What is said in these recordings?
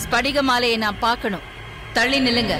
ஸ்படிக மாலையை நான் பார்க்கணும் தள்ளி நில்லுங்க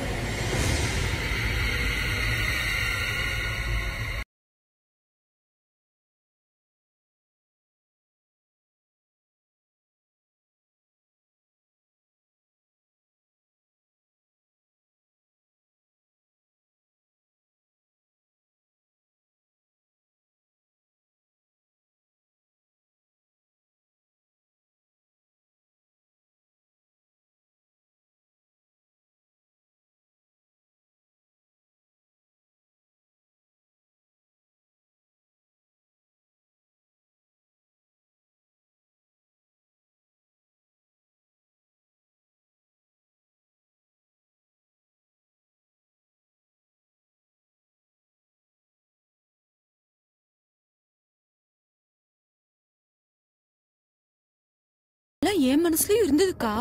எல்லாம் என் மனசுலயும் இருந்ததுக்கா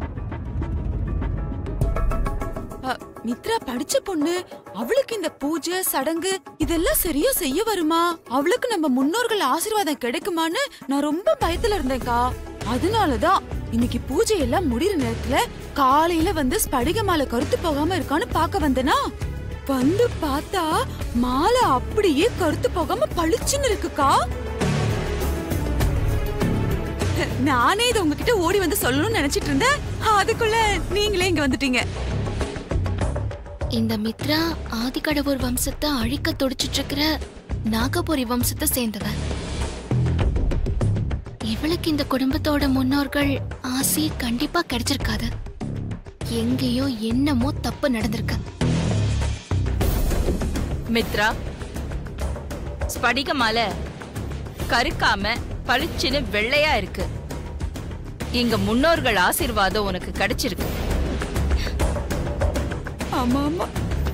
அ, மித்ரா படிச்ச பொண்ணு அவளுக்கு இந்த பூஜை சடங்கு இதெல்லாம் சரியா செய்ய வருமா அவளுக்கு நம்ம முன்னோர்கள் ஆசீர்வாதம் கிடைக்குமான்னு நான் ரொம்ப பயத்துல இருந்தேன்க்கா அதனாலதான் இன்னைக்கு பூஜை எல்லாம் முடியிற நேரத்துல காலையில வந்து ஸ்படிக மாலை கருத்து போகாம இருக்கான்னு பார்க்க வந்தனா வந்து பார்த்தா மாலை அப்படியே கருத்து போகாம பளிச்சுன்னு இருக்குக்கா நானே இது உங்ககிட்ட ஓடி வந்து சொல்லணும்னு நினைச்சிட்டு இருந்தேன் அதுக்குள்ள நீங்களே இங்க வந்துட்டீங்க இந்த மித்ரா ஆதிக்கடவுர் வம்சத்தை அழிக்க துடிச்சிட்டு இருக்கிற நாகபுரி வம்சத்தை சேர்ந்தவ இவளுக்கு இந்த குடும்பத்தோட முன்னோர்கள் ஆசி கண்டிப்பா கிடைச்சிருக்காது எங்கேயோ என்னமோ தப்பு நடந்திருக்கு மித்ரா ஸ்படிக மாலை கருக்காம பளிச்சுன்னு வெள்ளையா இருக்கு எங்க முன்னோர்கள் ஆசீர்வாதம் உனக்கு கிடைச்சிருக்கு ஆமா ஆமா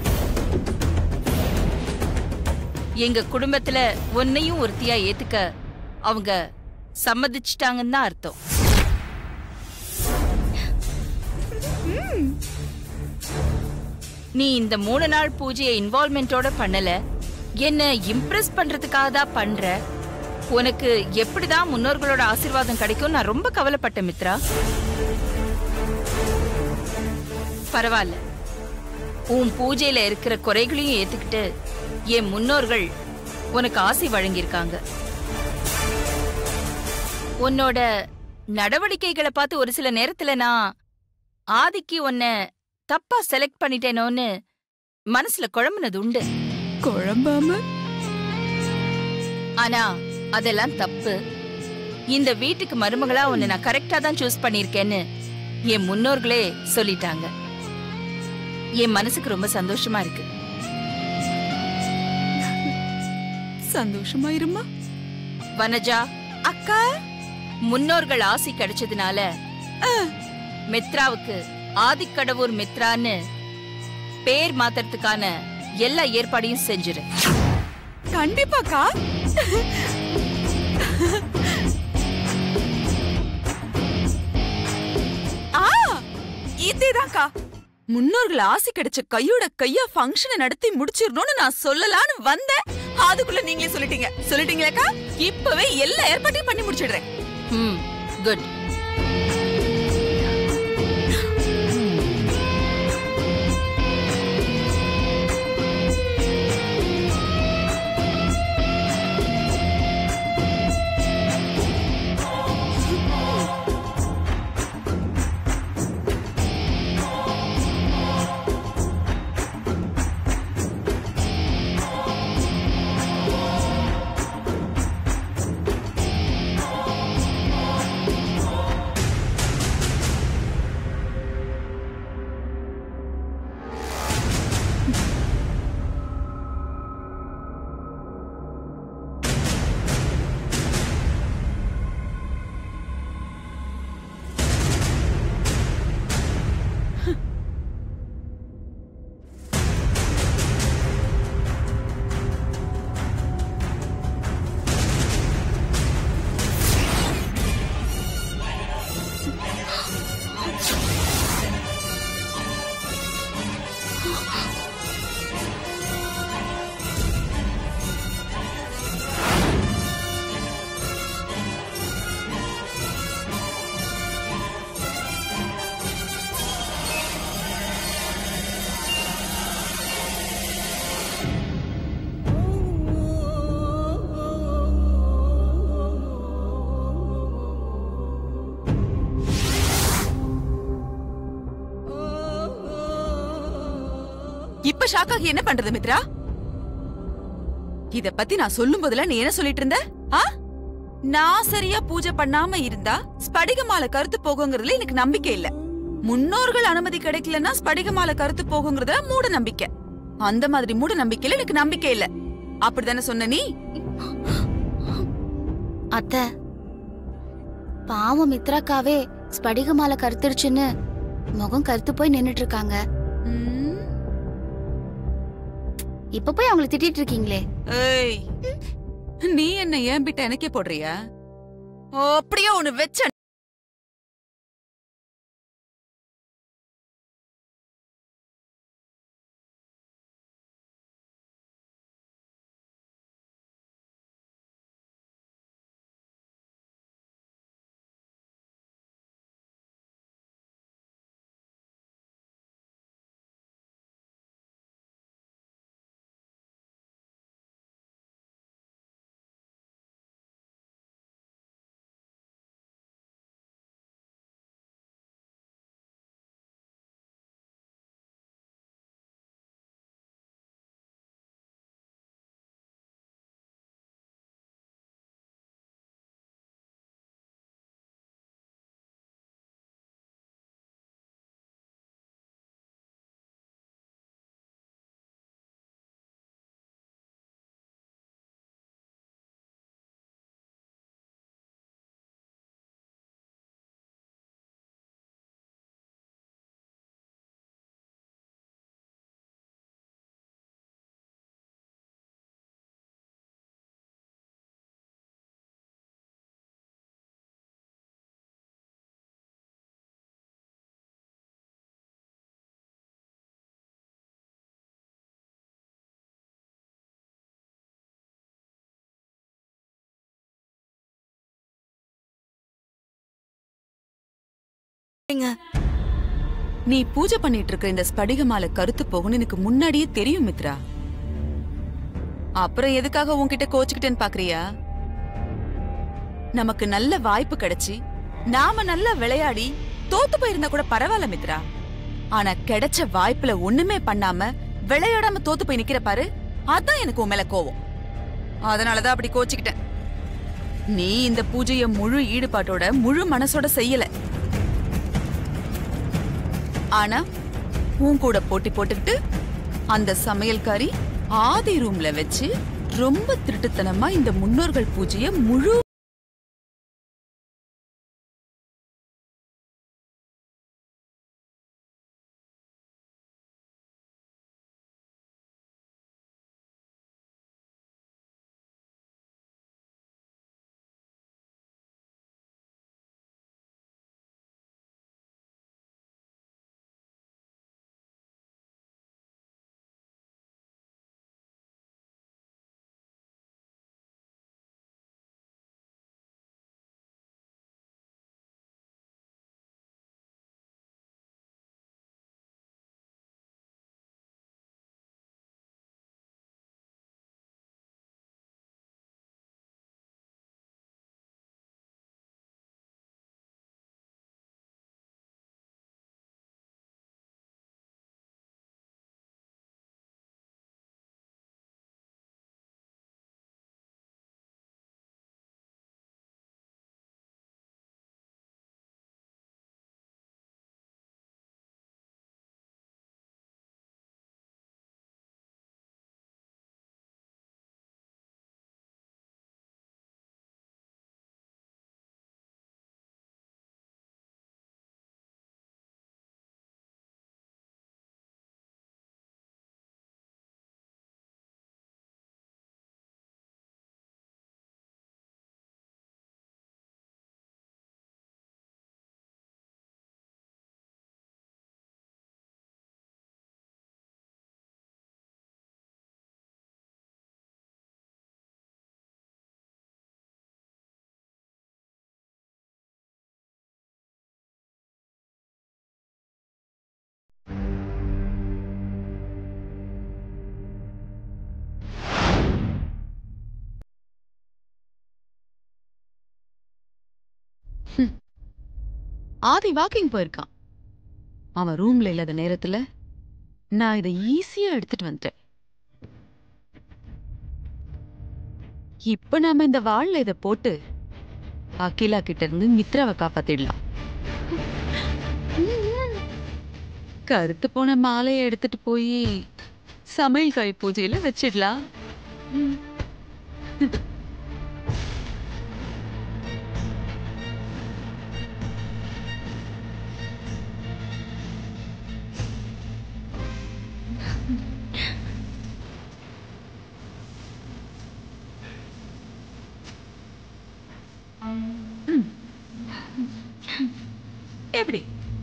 எங்க குடும்பத்துல உன்னையும் ஒருத்தியா ஏத்துக்க அவங்க சம்மதிச்சிட்டாங்கன்னு தான் அர்த்தம் நீ இந்த மூணு நாள் பூஜையை இன்வால்மெண்டோட பண்ணல என்ன இம்ப்ரெஸ் பண்றதுக்காக தான் பண்ற உனக்கு எப்படிதான் முன்னோர்களோட ஆசீர்வாதம் கிடைக்கும் நான் ரொம்ப கவலைப்பட்டேன் மித்ரா பரவாயில்ல உன் பூஜையில இருக்கிற குறைகளையும் ஏத்துக்கிட்டு என் முன்னோர்கள் உனக்கு ஆசை வழங்கியிருக்காங்க உன்னோட நடவடிக்கைகளை பார்த்து ஒரு சில நேரத்துல நான் ஆதிக்கு உன்னை தப்பா செலக்ட் பண்ணிட்டேனோன்னு மனசுல குழம்புனது உண்டு குழம்பாம ஆனா அதெல்லாம் தப்பு இந்த வீட்டுக்கு மருமகளா உன்னை நான் கரெக்டா தான் சூஸ் பண்ணிருக்கேன்னு என் முன்னோர்களே சொல்லிட்டாங்க என் மனசுக்கு ரொம்ப சந்தோஷமா இருக்கு சந்தோஷமா இருமா வனஜா அக்கா முன்னோர்கள் ஆசி கிடைச்சதுனால மித்ராவுக்கு ஆதிக்கடவுர் மித்ரான்னு பேர் மாத்துறதுக்கான எல்லா ஏற்பாடையும் செஞ்சிரு கண்டிப்பாக்கா ஆ இதேதான்க்கா முன்னோர்கள் ஆசை கிடைச்ச கையோட கையா ஃபங்க்ஷனை நடத்தி முடிச்சிரணும்னு நான் சொல்லலாம்னு வந்தேன் அதுக்குள்ள நீங்களே சொல்லிட்டீங்க சொல்லிட்டீங்களாக்கா இப்பவே எல்லா ஏற்பாட்டையும் பண்ணி முடிச்சிடுறேன் ம் குட் இப்ப ஷாக்காகி என்ன பண்றது மித்ரா இத பத்தி நான் சொல்லும் போதெல்லாம் நீ என்ன சொல்லிட்டு இருந்த ஆ நான் சரியா பூஜை பண்ணாம இருந்தா ஸ்படிக மாலை கருத்து போகுங்கிறதுல எனக்கு நம்பிக்கை இல்ல முன்னோர்கள் அனுமதி கிடைக்கலன்னா ஸ்படிக மாலை கருத்து போகுங்கிறதுல மூட நம்பிக்கை அந்த மாதிரி மூட நம்பிக்கையில எனக்கு நம்பிக்கை இல்ல அப்படிதானே சொன்ன நீ அத்தை பாவம் மித்ராக்காவே ஸ்படிக மாலை கருத்துருச்சுன்னு முகம் கருத்து போய் நின்னுட்டு இருக்காங்க ம், இப்ப போய் அவங்கள திட்டிட்டு இருக்கீங்களே ஏய் நீ என்ன ஏன் பிட்ட எனக்கே போடுறியா அப்படியே ஒண்ணு வச்ச நீ பூஜை பண்ணிட்டு இருக்க இந்த ஸ்படிக மாலை கருத்து போகும்னு எனக்கு முன்னாடியே தெரியும் மித்ரா அப்புறம் எதுக்காக உன்கிட்ட கோச்சுக்கிட்டேன்னு பாக்குறியா நமக்கு நல்ல வாய்ப்பு கிடைச்சு நாம நல்லா விளையாடி தோத்து போயிருந்தா கூட பரவாயில்ல மித்ரா ஆனா கிடைச்ச வாய்ப்புல ஒண்ணுமே பண்ணாம விளையாடாம தோத்து போய் நிக்கிற பாரு அதான் எனக்கு உன் மேல கோவம் அதனாலதான் அப்படி கோச்சுக்கிட்டேன் நீ இந்த பூஜைய முழு ஈடுபாட்டோட முழு மனசோட செய்யல ஆனா உன் கூட போட்டி போட்டுக்கிட்டு அந்த சமையல்காரி ஆதி ரூம்ல வச்சு ரொம்ப திருட்டுத்தனமா இந்த முன்னோர்கள் பூஜைய முழு ஆதி வாக்கிங் போயிருக்கான் அவன் ரூம்ல இல்லாத நேரத்துல நான் இதை ஈஸியா எடுத்துட்டு வந்துட்டேன் இப்ப நாம இந்த வாள்ல இத போட்டு அகிலா கிட்ட இருந்து மித்ராவை காப்பாத்திடலாம் கருத்து போன மாலையை எடுத்துட்டு போய் சமையல் கை பூஜையில வச்சிடலாம் எப்படி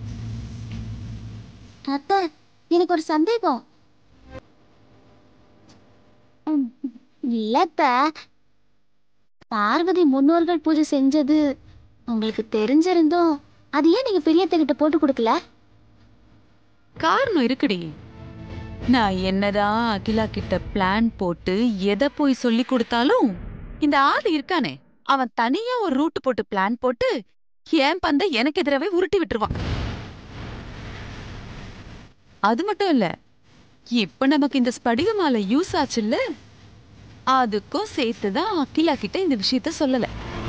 அத்தை எனக்கு ஒரு சந்தேகம் ம், இல்லத்த பார்வதி முன்னோர்கள் பூஜை செஞ்சது உங்களுக்கு தெரிஞ்சிருந்தும் அது ஏன் நீங்க பெரியத்த போட்டு கொடுக்கல காரணம் இருக்குடி நான் என்னதான் அகிலா கிட்ட பிளான் போட்டு எதை போய் சொல்லி கொடுத்தாலும் இந்த ஆள் இருக்கானே அவன் தனியா ஒரு ரூட் போட்டு பிளான் போட்டு என் பந்த எனக்கு எதிராவே உருட்டி விட்டுருவான் அது மட்டும் இல்ல இப்ப நமக்கு இந்த ஸ்படிக மாலை யூஸ் ஆச்சுல்ல அதுக்கும் சேர்த்துதான் அகிலா கிட்ட இந்த விஷயத்த சொல்லல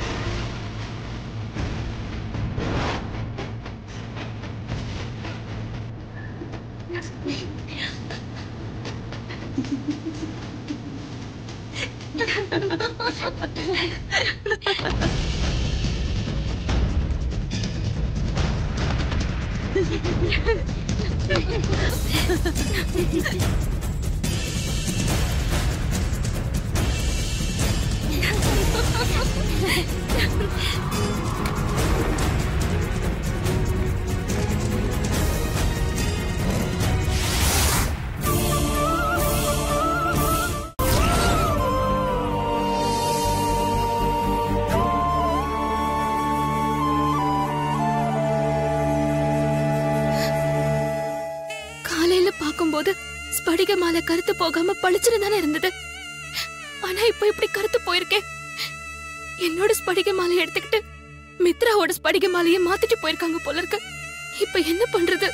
காலையில பாக்கும்போது ஸ்படிக மாலை கருத்து போகாம பளிச்சுன்னு தானே இருந்தது ஆனா இப்ப இப்படி கருத்து போயிருக்கேன் என்னோட ஸ்படிக மாலையை எடுத்துக்கிட்டு மித்ராவோட ஸ்படிக மாலையை மாத்திட்டு போயிருக்காங்க போல இருக்கு இப்ப என்ன பண்றது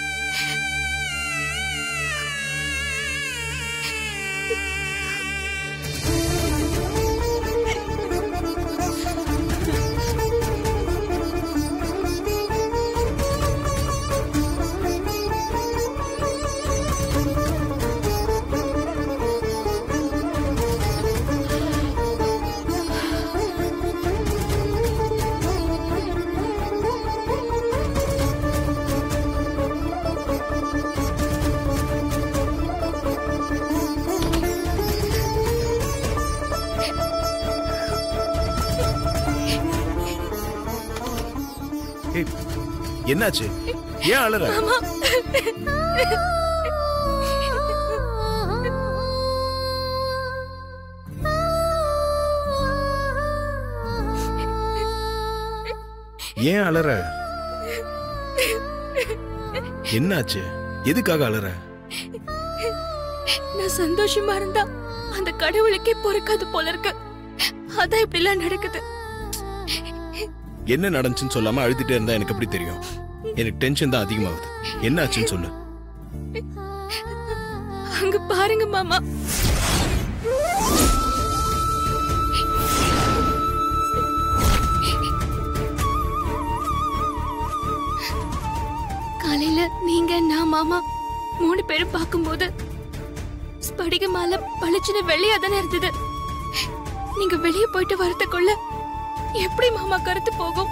ஏய், என்னாச்சு ஏன் அழற ஏன் அழற என்னாச்சு எதுக்காக அழற நான் சந்தோஷமா இருந்தா அந்த கடவுளுக்கே பொறுக்காது போல இருக்கு அதான் இப்படி எல்லாம் நடக்குது என்ன நடந்துச்சுன்னு சொல்லாம அழுதுட்டே இருந்தா எனக்கு எப்படி தெரியும் எனக்கு டென்ஷன் தான் அதிகமாகுது என்ன ஆச்சுன்னு சொல்லு அங்க பாருங்க மாமா காலையில நீங்க நான் மாமா மூணு பேரும் பார்க்கும்போது ஸ்படிக மாலை பளிச்சுன்னு வெள்ளையா தானே இருந்தது நீங்க வெளியே போயிட்டு வரதுக்குள்ள எப்படி மாமா கருத்து போகும்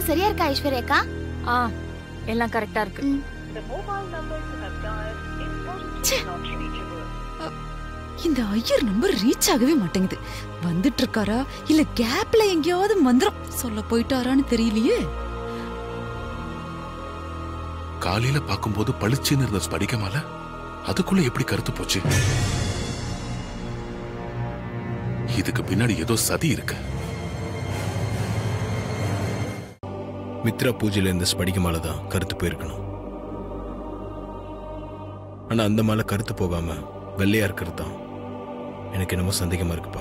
எல்லாம் சரியா இருக்கா ஐஸ்வர்யாக்கா ஆ எல்லாம் கரெக்டா இருக்கு இந்த ஐயர் நம்பர் ரீச் ஆகவே மாட்டேங்குது வந்துட்டு இருக்காரா இல்ல கேப்ல எங்கேயாவது மந்திரம் சொல்ல போயிட்டாரான்னு தெரியலையே காலையில பாக்கும்போது பளிச்சுன்னு இருந்த ஸ்படிகமால அதுக்குள்ள எப்படி கருத்து போச்சு இதுக்கு பின்னாடி ஏதோ சதி இருக்கு மித்ரா பூஜையில இந்த ஸ்படிக மாலை தான் கருத்து போயிருக்கணும் ஆனா அந்த மாலை கருத்து போகாம வெள்ளையா இருக்கிறது தான் எனக்கு என்னமோ சந்தேகமா இருக்குப்பா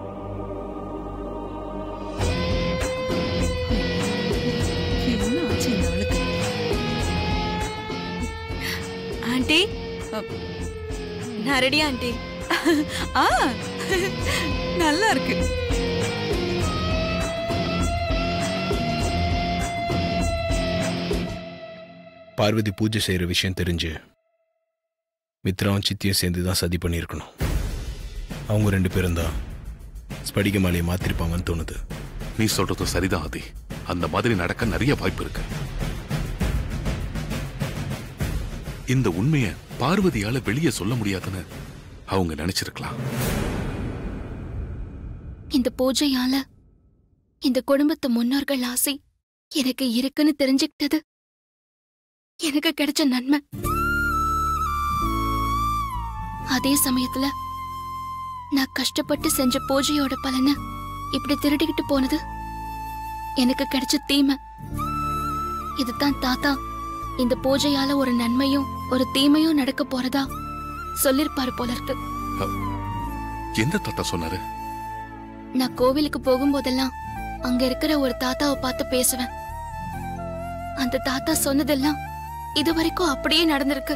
என்ன ஆச்சு இந்த ஆளுக்கு ஆண்டி நான் ரெடி ஆண்டி ஆ நல்லா இருக்கு பார்வதி பூஜை செய்யற விஷயம் தெரிஞ்சு மித்ராவும் சித்தியும் சேர்ந்து தான் சதி பண்ணியிருக்கணும் அவங்க ரெண்டு பேரும் தான் ஸ்படிக மாலையை மாத்திருப்பாங்கன்னு தோணுது நீ சொல்றதும் சரிதான் ஆதி அந்த மாதிரி நடக்க நிறைய வாய்ப்பு இருக்கு இந்த உண்மைய பார்வதியால வெளியே சொல்ல முடியாதுன்னு அவங்க நினைச்சிருக்கலாம் இந்த பூஜையால இந்த குடும்பத்து முன்னோர்கள் ஆசை எனக்கு இருக்குன்னு தெரிஞ்சுக்கிட்டது எனக்கு கிடைச்ச நன்மை அதே சமயத்துல நான் கஷ்டப்பட்டு செஞ்ச பூஜையோட பலனை இப்படி திருடிக்கிட்டு போனது எனக்கு கிடைச்ச தீமை இதுதான் தாத்தா இந்த பூஜையால ஒரு நன்மையும் ஒரு தீமையும் நடக்க போறதா சொல்லிருப்பாரு போல இருக்கு எந்த தாத்தா சொன்னாரு நான் கோவிலுக்கு போகும்போதெல்லாம் அங்க இருக்கிற ஒரு தாத்தாவை பார்த்து பேசுவேன் அந்த தாத்தா சொன்னதெல்லாம் இது வரைக்கும் அப்படியே நடந்திருக்கு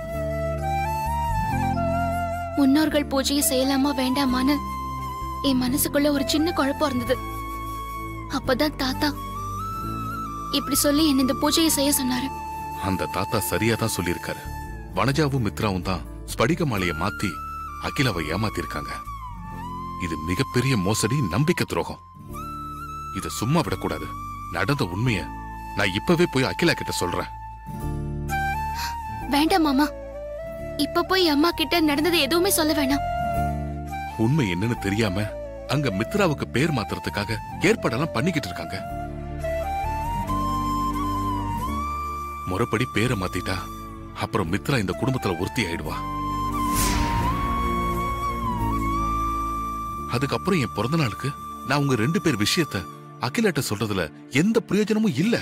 முன்னோர்கள் பூஜையை செய்யலாமா வேண்டாமான்னு என் மனசுக்குள்ள ஒரு சின்ன குழப்பம் இருந்தது அப்பதான் தாத்தா இப்படி சொல்லி என்ன இந்த பூஜையை செய்ய சொன்னாரு அந்த தாத்தா சரியா தான் சொல்லியிருக்காரு வனஜாவும் மித்ராவும் தான் ஸ்படிக மாலைய மாத்தி அகிலாவை ஏமாத்திருக்காங்க இது மிகப்பெரிய மோசடி நம்பிக்கை துரோகம் இத சும்மா விடக்கூடாது நடந்த உண்மைய நான் இப்பவே போய் அகிலா கிட்ட சொல்றேன் வேண்டாம் மாமா இப்ப போய் அம்மா கிட்ட நடந்தது எதுவுமே சொல்ல வேணாம் உண்மை என்னன்னு தெரியாம அங்க மித்ராவுக்கு பேர் மாத்துறதுக்காக ஏற்பாடெல்லாம் பண்ணிக்கிட்டு இருக்காங்க முறைப்படி பேரை மாத்திட்டா அப்புறம் மித்ரா இந்த குடும்பத்துல ஒருத்தி ஆயிடுவா அதுக்கப்புறம் என் பிறந்த நாளுக்கு நான் உங்க ரெண்டு பேர் விஷயத்த அகிலாட்ட சொல்றதுல எந்த பிரயோஜனமும் இல்ல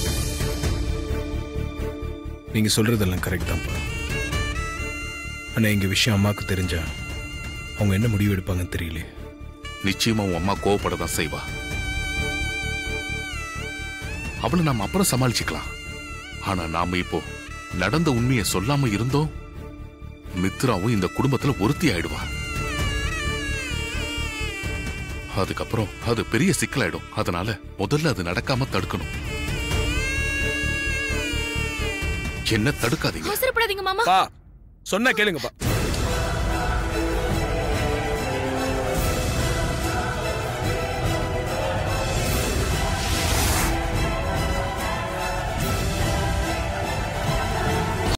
நீங்க சொல்றதெல்லாம் கரெக்ட் தான்ப்பா ஆனா எங்க விஷயம் அம்மாவுக்கு தெரிஞ்சா அவங்க என்ன முடிவு எடுப்பாங்கன்னு தெரியல நிச்சயமா உன் அம்மா கோவப்பட தான் செய்வா அவளை நாம அப்புறம் சமாளிச்சுக்கலாம் ஆனா நாம இப்போ நடந்த உண்மையை சொல்லாம இருந்தோம் மித்ராவும் இந்த குடும்பத்துல ஒருத்தி ஆயிடுவா அதுக்கப்புறம் அது பெரிய சிக்கலாயிடும் அதனால முதல்ல அது நடக்காம தடுக்கணும் என்ன தடுக்காதீங்க அவசரப்படாதீங்க மாமா பா சொன்னா கேளுங்கப்பா